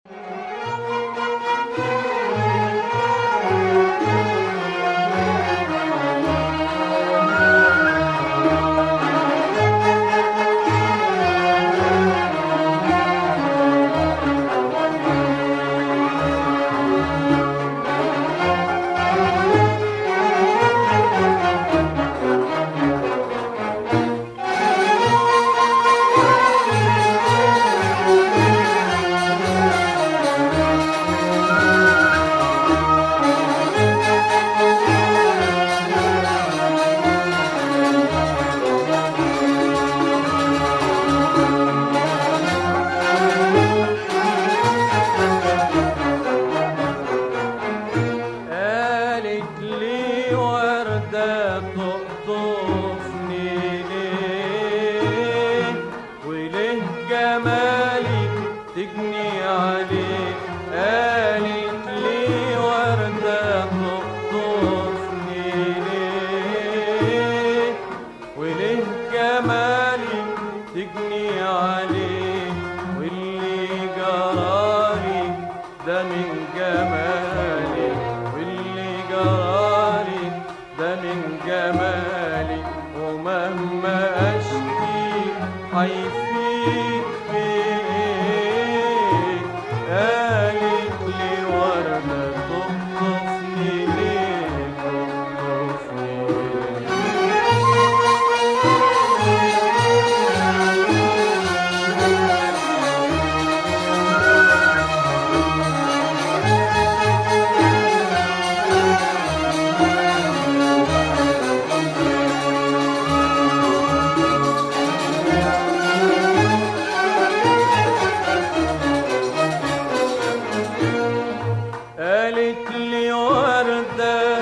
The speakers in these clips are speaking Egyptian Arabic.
قالت لي وردة تقطفني ليه وليه جمالي تجني عليه قالت لي وردة تقطفني ليه وليه جمالي تجني عليه واللي جرالي ده من جمالي واللي جرالي ده من جمالي ومهما اشكي هيفيد بيه قالت لي وردة تقطفني ليه تقطفني ليه قالت لي وردة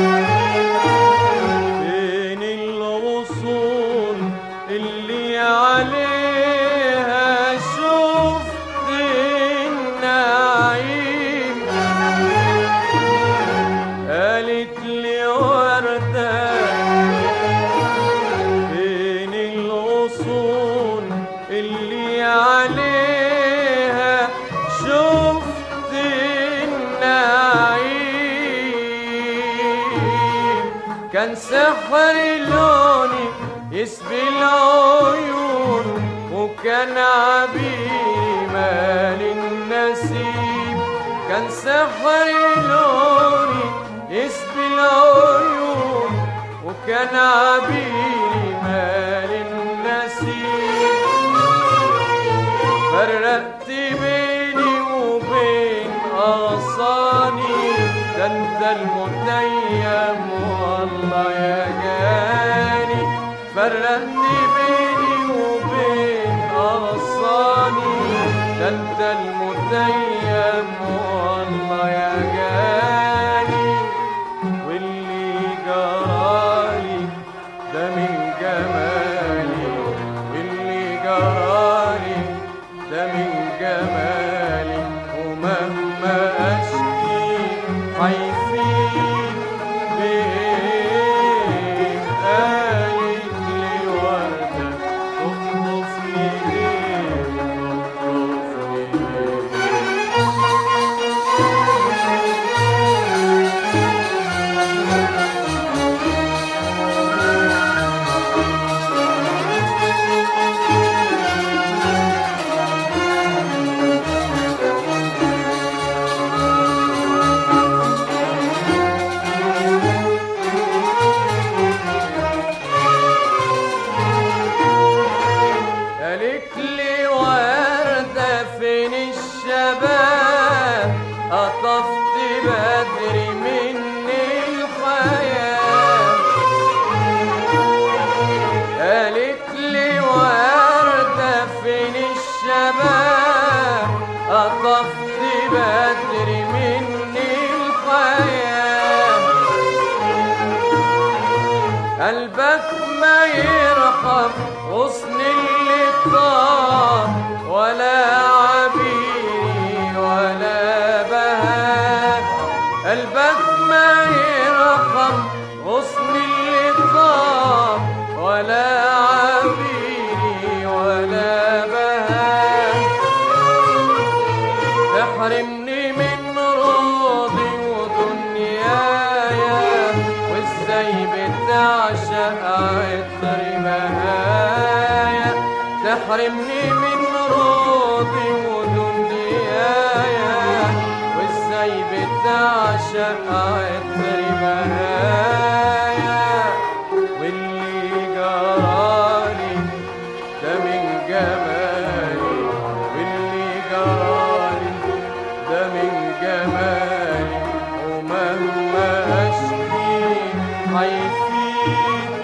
بين الغصون اللي عليها شفت النعيم قالت لي وردة بين الغصون اللي عليها شفت النعيم كان سحر لوني يسبي العيون وكان عبيري مال النسيم كان سحر لوني يسبي العيون وكان عبيري مال النسيم فرقت بيني وبين أغصاني ده انت المتيم والله يا جاني فرقت بيني وبين أغصاني ده انت المتيم والله يا جاني واللي جرالي ده من جمالي واللي جرالي ده من جمالي ومهما اشكي هيفيد بيه قالت لي وردة تخطفني ليه تخطفني ليه قالت لي وردة فين الشباب قطفت بدري مني الحياة قالت لي وردة فين الشباب قطفت بدري مني الحياة قلبك ما يرحم غصن اللي طار ولا عبيري ولا بهاء قلبك ما يرحم غصن اللي طار ولا عبيري ولا بهاء تحرمني من روضي ودنيايا وازاي بتعشق عطري بهايا تحرمني من روضي ودنيايا وازاي بتعشق عطري بهايا واللي جرالي ده من جمالي واللي جرالي ده من جمالي ومهما اشكي هيفيد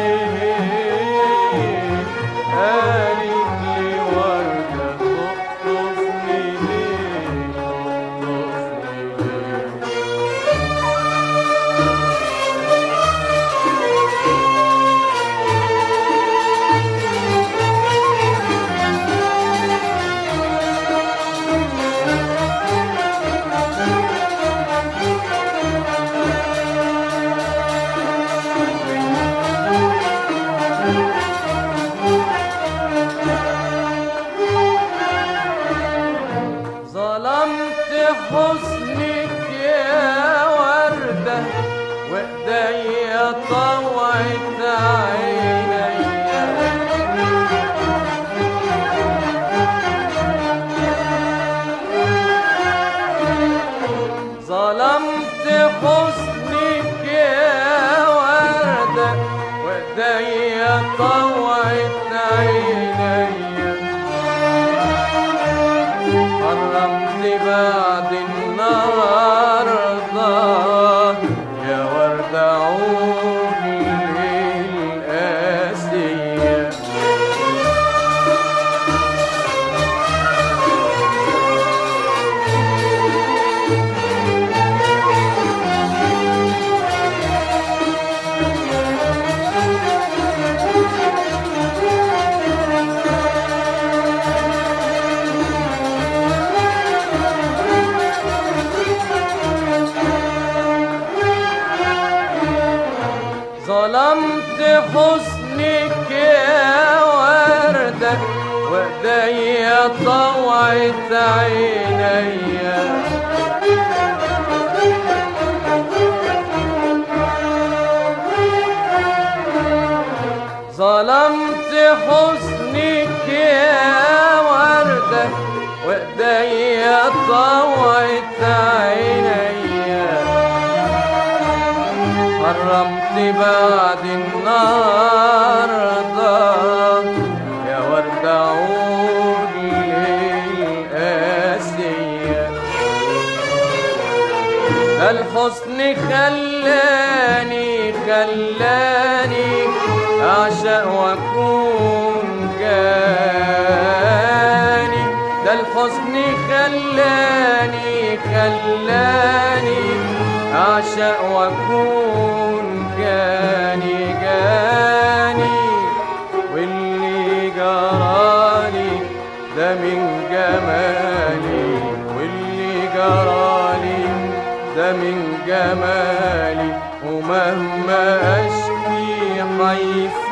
بيه قالت لي وردة تقطفني ليه تقطفني ليه ظلمت حسنك يا وردة وإيديا طوعت عينيا ظلمت حسنك يا وردة وإيديا طوعت عينيا حرمت بعد النهاردة يا ورد عود للقاسية ظلمت حسنك يا وردة وإيديا طوعت عينيا ظلمت حسنك يا وردة وإيديا طوعت عينيا حرمت بعد النهاردة يا ورد عود للقاسية ده الحسن خلاني خلاني أعشق وأكون جاني ده الحسن خلاني خلاني أعشق وأكون جاني جاني واللي جرالي ده من جمالي واللي جرالي ده من جمالي ومهما أشكي حيف